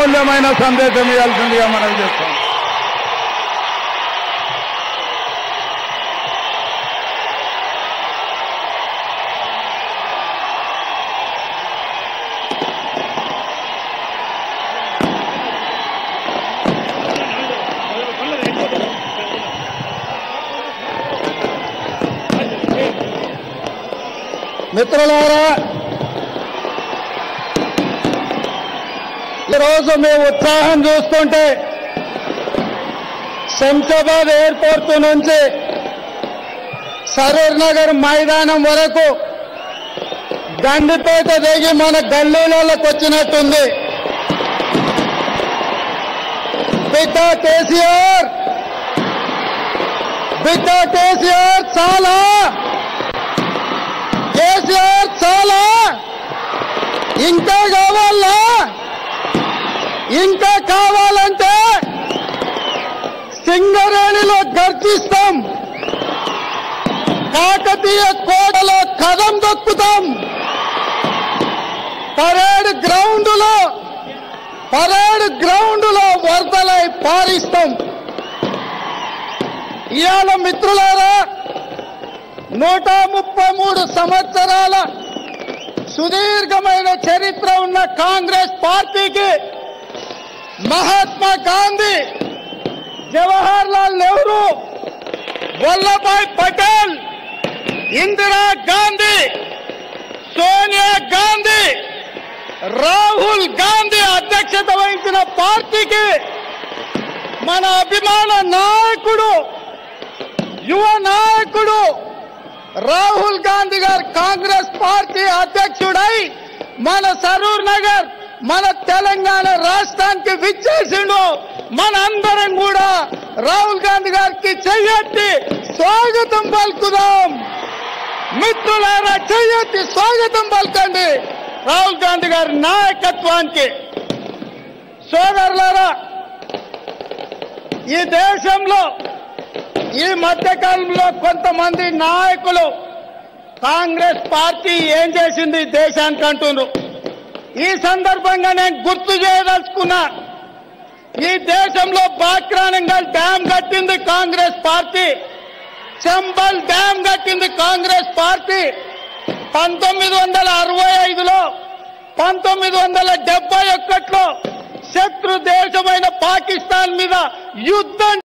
అమూల్యమైన సందేశం ఇవ్వాల్సిందిగా మనం చేస్తాం మిత్రులారా ఈరోజు మీ ఉత్సాహం చూస్తుంటే శంషాబాద్ ఎయిర్పోర్ట్ నుంచి సరూర్ నగర్ మైదానం వరకు గండిపేట దిగి మన గల్లీలలోకి వచ్చినట్టుంది బిడ్డ కేసీఆర్ బిడ్డ కేసీఆర్ చాలా కేసీఆర్ చాలా ఇంకా కావాలా ఇంకా కావాలంటే సింగరేణిలో గర్జిస్తాం కాకతీయ కోటలో కదం దొక్కుతాం పరేడ్ గ్రౌండ్లో పరేడ్ గ్రౌండ్లో వరదలై పారిస్తాం ఇవాళ మిత్రులారా నూట ముప్పై మూడు సంవత్సరాల సుదీర్ఘమైన చరిత్ర ఉన్న కాంగ్రెస్ పార్టీకి మహాత్మా గాంధీ జవహర్ లాల్ నెహ్రూ వల్లభాయ్ పటేల్ ఇందిరా గాంధీ సోనియా గాంధీ రాహుల్ గాంధీ అధ్యక్షత వహించిన పార్టీకి మన అభిమాన నాయకుడు యువ నాయకుడు రాహుల్ గాంధీ గారు కాంగ్రెస్ పార్టీ అధ్యక్షుడై మన సరూర్ నగర్ మన తెలంగాణ రాష్ట్రానికి విచ్చేసిండు మన అందరం కూడా రాహుల్ గాంధీ గారికి చెయ్యెత్తి స్వాగతం పలుకుదాం మిత్రులారా చెయ్యెత్తి స్వాగతం పలకండి రాహుల్ గాంధీ గారి నాయకత్వానికి సోదరులారా ఈ దేశంలో ఈ మధ్యకాలంలో కొంతమంది నాయకులు కాంగ్రెస్ పార్టీ ఏం చేసింది ఈ దేశానికి అంటున్నారు ఈ సందర్భంగా నేను గుర్తు చేయదలుచుకున్నా ఈ దేశంలో బాక్రానంగల్ డ్యామ్ కట్టింది కాంగ్రెస్ పార్టీ చంబల్ డ్యామ్ కట్టింది కాంగ్రెస్ పార్టీ పంతొమ్మిది వందల అరవై ఐదులో పంతొమ్మిది వందల డెబ్బై ఒకటిలో శత్రు దేశమైన పాకిస్తాన్ మీద యుద్ధం